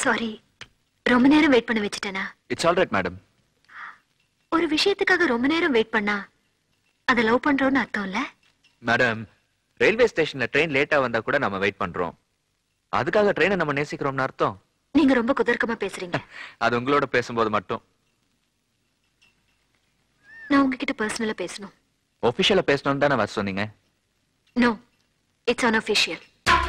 Sorry ரொம்ப நேரம் wait பண்ண வச்சுட்டேனா இட்ஸ் ஆல் ரைட் மேடம் ஒரு விஷயத்துக்காக ரொம்ப நேரம் வெயிட் பண்ணா அதை லவ் பண்றோம்னு அர்த்தம் இல்ல மேடம் ரயில்வே ஸ்டேஷன்ல ட்ரெயின் லேட்டா வந்தா கூட நம்ம வெயிட் பண்றோம் அதுக்காக ட்ரெயினை நம்ம நேசிக்கிறோம்னு அர்த்தம் நீங்க ரொம்ப குதர்க்கமா பேசுறீங்க அது உங்களோட பேசும்போது மட்டும் நான் உங்ககிட்ட பர்சனலா பேசணும் ஒபிஷியலா பேசணும்னு தானே வர சொன்னீங்க no it's unofficial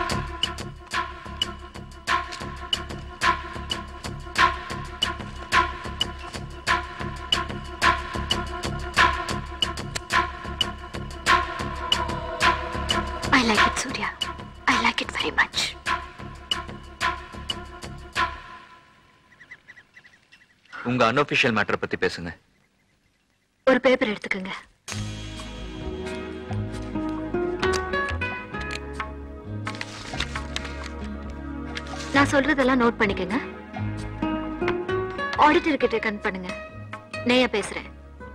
I like it, Surya. I like it very much. உங்க அன்ஒபிஷியல் மேட்டரை பத்தி பேசுங்க ஒரு பேப்பர் எடுத்துக்கோங்க நான் சொல்றதெல்லாம் நோட் பண்ணிக்கங்க ஆடிட்டர் கிட்ட கன் பண்ணுங்க நேயா பேசுறேன்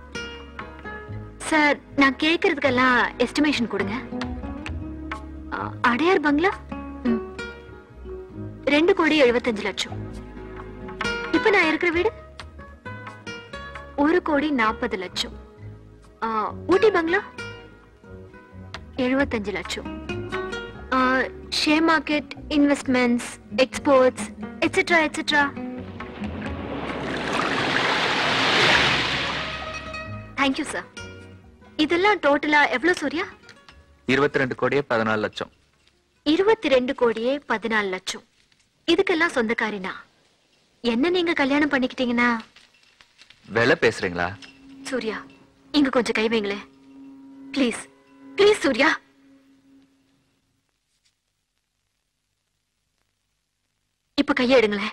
சார் நான் கேக்குறதுக்கெல்லாம் எஸ்டிமேஷன் கொடுங்க அ, அடையார் பங்களா ம். ரெண்டு கோடி எழுபத்தஞ்சு லட்சம் இப்ப நான் இருக்கிற வீடு ஒரு கோடி நாற்பது லட்சம் ஆ, ஊட்டி பங்களா எழுபத்தஞ்சு லட்சம் share market investments exports etcetera etcetera thank you sir இதெல்லாம் டோட்டலா எவ்வளவு சூர்யா இருபத்தி ரெண்டு கோடியே பதினாலு லட்சம் இருபத்தி ரெண்டு கோடியே பதினாலு லட்சம் இதுக்கெல்லாம் சொந்தக்காரினா என்ன நீங்க கல்யாணம் பண்ணிக்கிட்டீங்கன்னா விலை பேசுறீங்களா சூர்யா இங்க கொஞ்சம் கை வைங்களேன் ப்ளீஸ் ப்ளீஸ் சூர்யா இப்ப கையை எடுங்களேன்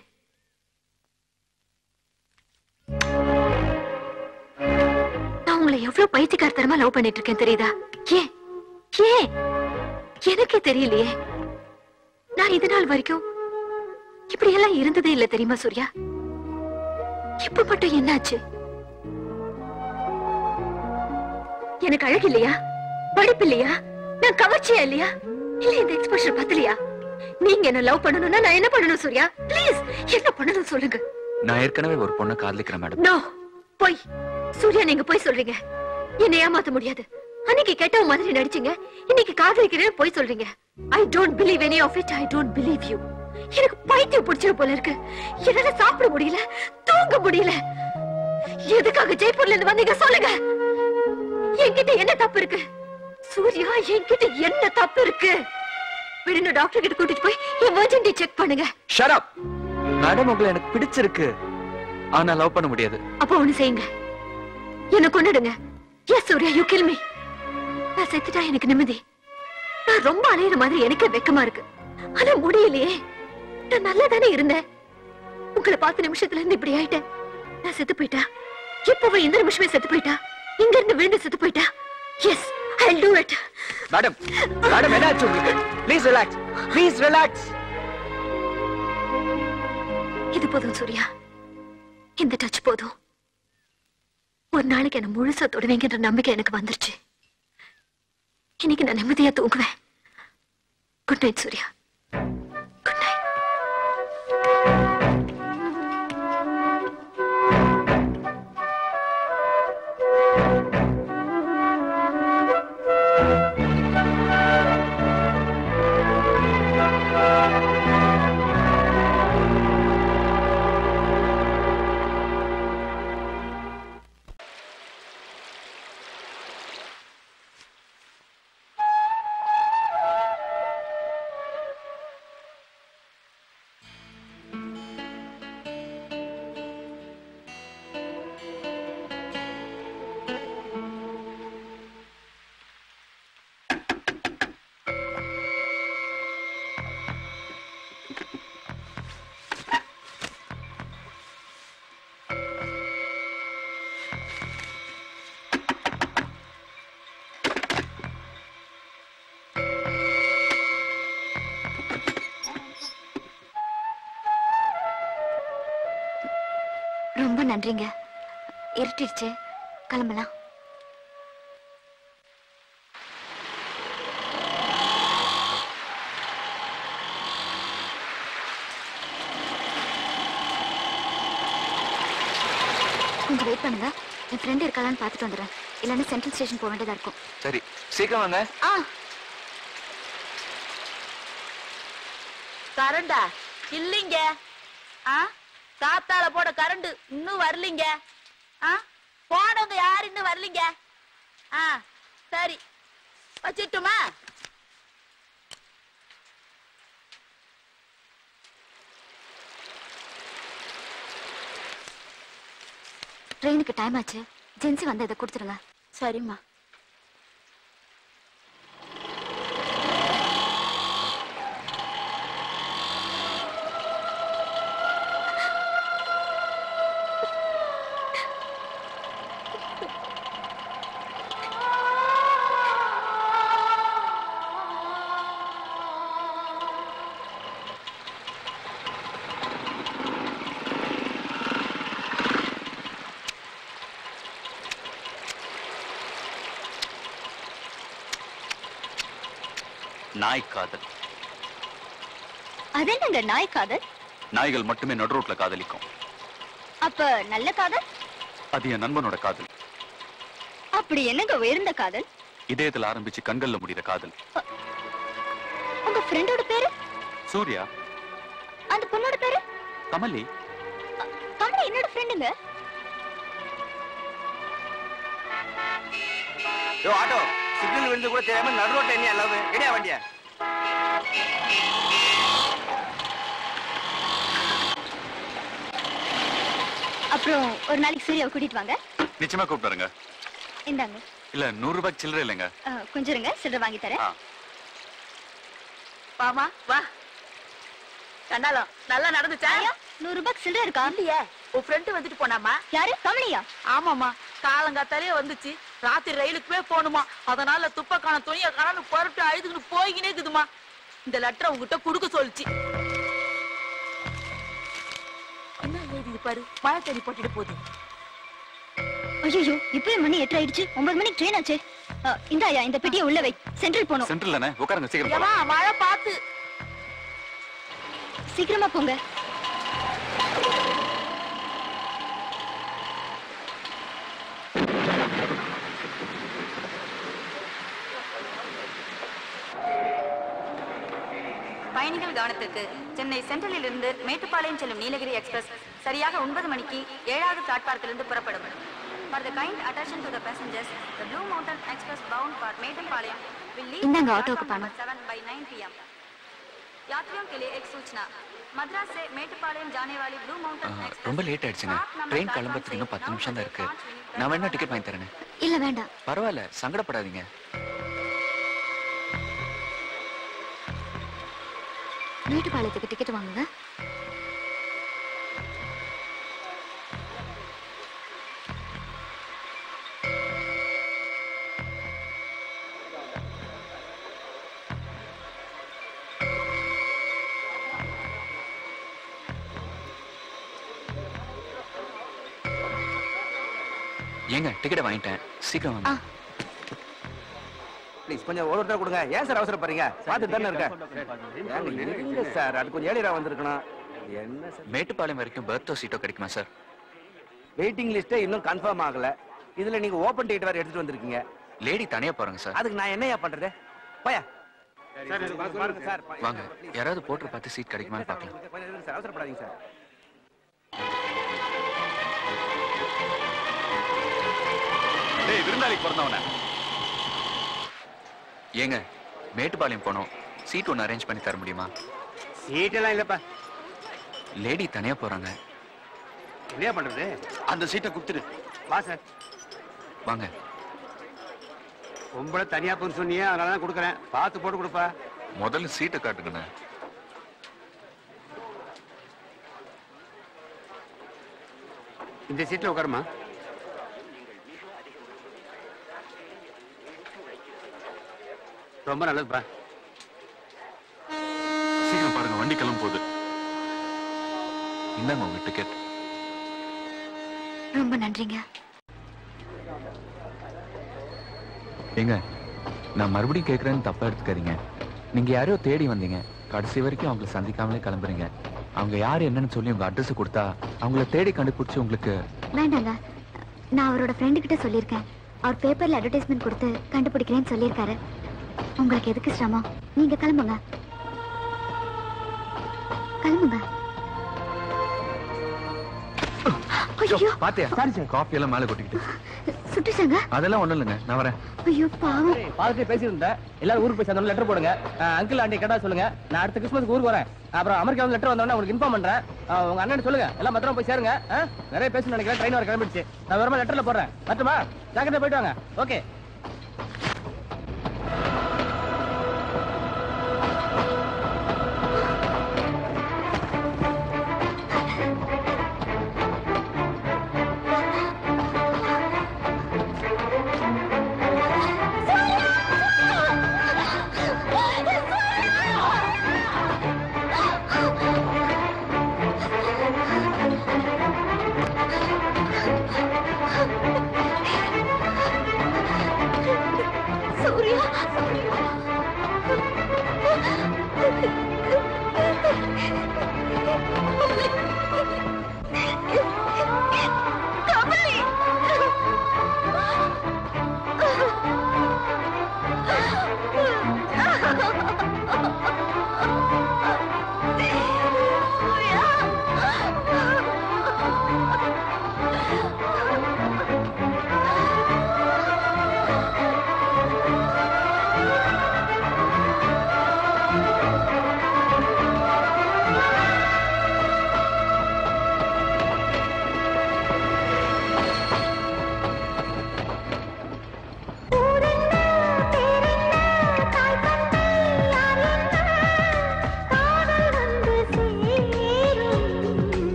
நான் உங்களை எவ்வளவு பைத்தியக்காரத்தனமா லவ் பண்ணிட்டு இருக்கேன் தெரியுதா ஏன் ஏன் எனக்கே தெரியலையே நான் இது நாள் வரைக்கும் இப்படி எல்லாம் இருந்ததே இல்ல தெரியுமா சூர்யா இப்ப மட்டும் என்னாச்சு எனக்கு அழகு இல்லையா படிப்பு இல்லையா நான் கவர்ச்சியா இல்லையா இல்ல இந்த எக்ஸ்பிரஷன் பத்தலையா நீங்க என்ன லவ் பண்ணணும்னா நான் என்ன பண்ணணும் சூர்யா ப்ளீஸ் என்ன பண்ணணும் சொல்லுங்க நான் ஏற்கனவே ஒரு பொண்ணை காதலிக்கிறேன் மேடம் நோ போய் சூர்யா நீங்க போய் சொல்றீங்க என்னை ஏமாத்த முடியாது அன்னைக்கு கெட்டவ மாதிரி நடிச்சீங்க இன்னைக்கு காதலிக்கிறேன் போய் சொல்றீங்க I don't believe any of it I don't believe you எனக்கு பைத்தியம் பிடிச்சிரு போல இருக்கு என்னால சாப்பிட முடியல தூங்க முடியல எதுக்காக ஜெய்ப்பூர்ல இருந்து வந்தீங்க சொல்லுங்க என்கிட்ட என்ன தப்பு இருக்கு சூர்யா என்கிட்ட என்ன தப்பு இருக்கு விடுங்க டாக்டர் கிட்ட கூட்டிட்டு போய் எமர்ஜென்சி செக் பண்ணுங்க ஷட் அப் மேடம் உங்களை எனக்கு பிடிச்சிருக்கு ஆனா லவ் பண்ண முடியாது அப்ப ஒண்ணு செய்யுங்க என்ன கொன்னுடுங்க yes Surya you kill me நான் செத்துட்டா எனக்கு நிம்மதி நான் ரொம்ப அலையிற மாதிரி எனக்கே வெக்கமா இருக்கு ஆனா முடியலையே நான் நல்லா தானே இருந்தேன் உங்களை பார்த்த நிமிஷத்துல இருந்து இப்படி ஆயிட்டேன் நான் செத்து போயிட்டா இப்பவே இந்த நிமிஷமே செத்து போயிட்டா இங்க இருந்து விழுந்து செத்து போயிட்டா yes I do it madam madam என்னாச்சு உங்களுக்கு ப்ளீஸ் ரிலாக்ஸ் ப்ளீஸ் ரிலாக்ஸ் இது போதும் சூர்யா இந்த டச் போதும் ஒரு நாளைக்கு என்ன முழுசா தொடுவீங்கன்ற நம்பிக்கை எனக்கு வந்துருச்சு இன்னைக்கு நான் நிம்மதியா தூங்குவேன் good night Surya good night ரொம்ப நன்றிங்க இருட்டிடுச்சு கிளம்பலாம் கொஞ்சம் வெயிட் பண்ணுங்க என் ஃப்ரெண்ட் இருக்காளான்னு பார்த்துட்டு வந்துடுறேன் இல்லைன்னா சென்ட்ரல் ஸ்டேஷன் போக வேண்டியதா இருக்கும் சரி சீக்கிரம் வாங்க ஆ கரண்டா இல்லைங்க ஆ காத்தால போட கரண்ட் இன்னும் வரலீங்க ஆ போனவங்க யாரு இன்னும் வரலீங்க ஆ சரி வச்சிட்டுமா ட்ரெயினுக்கு டைம் ஆச்சு ஜென்சி வந்து இதை கொடுத்துருங்க சரிம்மா நாய் காதல் அது என்னங்க நாய் காதல் நாய்கள் மட்டுமே நடு ரோட்ல காதலிக்கும் அப்ப நல்ல காதல் அது என் நண்பனோட காதல் அப்படி என்னங்க உயர்ந்த காதல் இதயத்துல ஆரம்பிச்சு கண்கள்ல முடிகிற காதல் உங்க ஃப்ரெண்டோட பேரு சூர்யா அந்த பொண்ணோட பேரு கமலி கமலா என்னோட ஃப்ரெண்டுங்க யோ ஆட்டோ சிக்னல் விழுந்து கூட தெரியாம நடு ரோட்ல என்ன எல்லாமே கிடையா வண்டியா அப்புறம் ஒரு நாளைக்கு சூர்யாவை கூட்டிட்டு வாங்க நிச்சயமா கூப்பிட்டுருங்க இந்தாங்க இல்ல நூறு ரூபாய்க்கு சில்லறை இல்லைங்க ஆ, கொஞ்சம் இருங்க சில்லறை வாங்கி தரேன் ஆ. வாமா வா கண்டாலம் நல்லா நடந்துச்சா ஐயா, நூறு ரூபாய்க்கு சில்லறை இருக்கா இல்லையே உன் ஃப்ரெண்டு வந்துட்டு போனாமா யாரு கமலியா ஆமாமா காலங்காத்தாலே வந்துச்சு ராத்திரி ரயிலுக்குமே போகணுமா அதனால துப்பக்கான துணியை காணு பருட்டு அழுதுகிட்டு போய்கினே இருக்குதுமா இந்த லெட்டரை உங்ககிட்ட குடுக்க சொல்லுச்சு என்ன எழுதிது பாரு மழை தண்ணி போட்டுட்டு போகுது ஐயோ இப்பவே மணி எட்டு ஆயிடுச்சு ஒன்பது மணிக்கு ட்ரெயின் ஆச்சு ஆ, இந்தாயா இந்த பெட்டியை உள்ள வை சென்ட்ரல் போகணும் சென்ட்ரல் தானே உட்காருங்க சீக்கிரம் ஏமா போலாம் மழை பார்த்து சீக்கிரமா போங்க பயணிகள் கவனத்திற்கு சென்னை சென்ட்ரலில் இருந்து மேட்டுப்பாளையம் செல்லும் நீலகிரி எக்ஸ்பிரஸ் சரியாக ஒன்பது மணிக்கு ஏழாவது பிளாட்பாரத்திலிருந்து புறப்படும் For the kind attention to the passengers, the Blue Mountain Express bound for Mettupalayam will leave இந்தாங்க at ஆட்டோவுக்கு platform பணம். number 7 by 9 pm. यात्रियों के लिए एक सूचना मद्रास से மேட்டுப்பாளையம் जाने वाली ब्लू माउंटेन ஆ, एक्सप्रेस ரொம்ப லேட் ஆயிடுச்சுங்க stop number ட்ரெயின் platform கிளம்புறதுக்கு இன்னும் से பத்து नौ நிமிஷம் தான் बजकर இருக்கு पाँच मिनट நான் வேணா तक டிக்கெட் வாங்கி தரேன் இல்ல வேண்டாம் பரவாயில்ல சங்கடப்படாதீங்க மேட்டுப்பாளையத்துக்கு டிக்கெட் வாங்குங்க ஏங்க டிக்கெட்டை வாங்கிட்டேன் சீக்கிரம் வாங்க ஆ. ப்ளீஸ் கொஞ்சம் ஒரு ஒருத்தர் கொடுங்க ஏன் சார் அவசரப்படுறீங்க பார்த்துட்டு தானே இருக்கேன் ஏங்க, இருங்க சார் அது கொஞ்சம் ஏழிரா வந்திருக்கணும் என்ன சார் மேட்டுப்பாளையம் வரைக்கும் பர்த்தோ சீட்டோ கிடைக்குமா சார் வெயிட்டிங் லிஸ்ட்டே இன்னும் கன்ஃபார்ம் ஆகல இதுல நீங்க ஓபன் டிக்கெட் வேற எடுத்துட்டு வந்திருக்கீங்க லேடி தனியா போறாங்க சார் அதுக்கு நான் என்னையா பண்றது போயா பாருங்க சார் வாங்க யாராவது போட்டு பார்த்து சீட் கிடைக்குமான்னு பார்க்கலாம் கொஞ்சம் இருங்க சார் அவசரப்படாதீங்க சார் டேய் விருந்தாளிக்கு பிறந்தவன ஏங்க மேட்டுப்பாளையம் போனோம் சீட் ஒன்று அரேஞ்ச் பண்ணி தர முடியுமா சீட்டெல்லாம் இல்லப்பா லேடி தனியா போறாங்க என்னையா பண்றது அந்த சீட்டை குடுத்துரு வா சார் வாங்க பொம்பளை தனியா போன்னு சொன்னியே அதனால தான் கொடுக்குறேன் பார்த்து போட்டு கொடுப்பா முதல்ல சீட்டை காட்டுங்கண்ணே இந்த சீட்ல உட்காருமா ரொம்ப நல்லதுப்பா சீக்கிரம் பாருங்க வண்டி கிளம்ப போகுது இந்தாங்க உங்க டிக்கெட் ரொம்ப நன்றிங்க ஏங்க நான் மறுபடியும் கேட்குறேன்னு தப்பா எடுத்துக்காதீங்க நீங்க யாரையோ தேடி வந்தீங்க கடைசி வரைக்கும் அவங்கள சந்திக்காமலே கிளம்புறீங்க அவங்க யார் என்னன்னு சொல்லி உங்க அட்ரஸ் கொடுத்தா அவங்கள தேடி கண்டுபிடிச்சு உங்களுக்கு வேண்டாங்க நான் அவரோட ஃப்ரெண்டு கிட்ட சொல்லியிருக்கேன் அவர் பேப்பர்ல அட்வர்டைஸ்மெண்ட் கொடுத்து கண்டுபிடிக்கிறேன்னு சொல்லியிருக்காரு உங்களுக்கு எதுக்கு சிரமம் நீங்க கிளம்புங்க கிளம்புங்க ஐயோ பாத்தியா காஃபி எல்லாம் மேல கொட்டிக்கிட்டு சுட்டுச்சாங்க அதெல்லாம் ஒண்ணும் இல்லைங்க நான் வரேன் ஐயோ பாவம் பார்த்துட்டு பேசியிருந்தேன் எல்லாரும் ஊருக்கு போய் சேர்ந்தோம் லெட்டர் போடுங்க அங்கிள் ஆண்டி கேட்டா சொல்லுங்க நான் அடுத்த கிறிஸ்மஸ்க்கு ஊருக்கு வரேன் அப்புறம் அமெரிக்கா வந்து லெட்டர் வந்தோடனே உங்களுக்கு இன்ஃபார்ம் பண்றேன் அஹ் உங்க அண்ணன் சொல்லுங்க எல்லாம் பத்திரமா போய் சேருங்க அஹ் நிறைய பேசணும்னு நினைக்கிறேன் ட்ரெயின் வர கிளம்பிடுச்சு நான் வரமா லெட்டர்ல போடுறேன் மட்டுமா ஜாக்கிரதை போயிட்டு வாங்க ஓகே